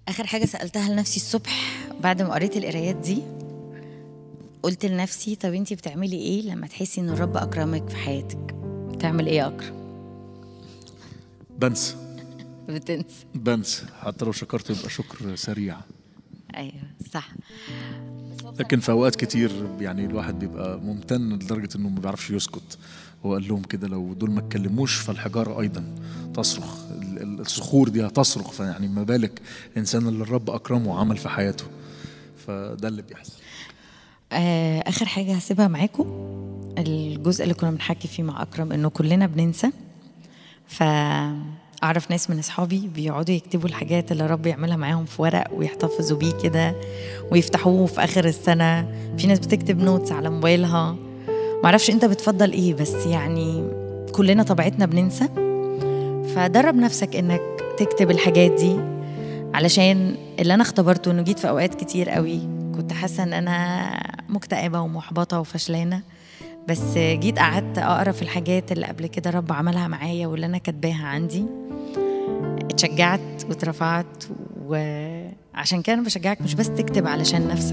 اخر حاجه سالتها لنفسي الصبح بعد ما قريت القرايات دي قلت لنفسي طب انتي بتعملي ايه لما تحسي ان الرب اكرمك في حياتك بتعمل ايه يا اكرم بنسى بتنسى بنسى حتى لو شكرت يبقى شكر سريع ايوه صح لكن في اوقات كتير يعني الواحد بيبقى ممتن لدرجه انه ما بيعرفش يسكت هو قال لهم كده لو دول ما اتكلموش فالحجاره ايضا تصرخ ال- ال- الصخور دي هتصرخ فيعني ما بالك الانسان اللي الرب اكرمه وعمل في حياته فده اللي بيحصل آه، اخر حاجه هسيبها معاكم الجزء اللي كنا بنحكي فيه مع اكرم انه كلنا بننسى فاعرف ناس من اصحابي بيقعدوا يكتبوا الحاجات اللي رب يعملها معاهم في ورق ويحتفظوا بيه كده ويفتحوه في اخر السنه في ناس بتكتب نوتس على موبايلها معرفش انت بتفضل ايه بس يعني كلنا طبيعتنا بننسى فدرب نفسك انك تكتب الحاجات دي علشان اللي انا اختبرته انه جيت في اوقات كتير قوي كنت حاسه ان انا مكتئبه ومحبطه وفشلانه بس جيت قعدت اقرا في الحاجات اللي قبل كده رب عملها معايا واللي انا كاتباها عندي اتشجعت واترفعت وعشان كده انا بشجعك مش بس تكتب علشان نفسك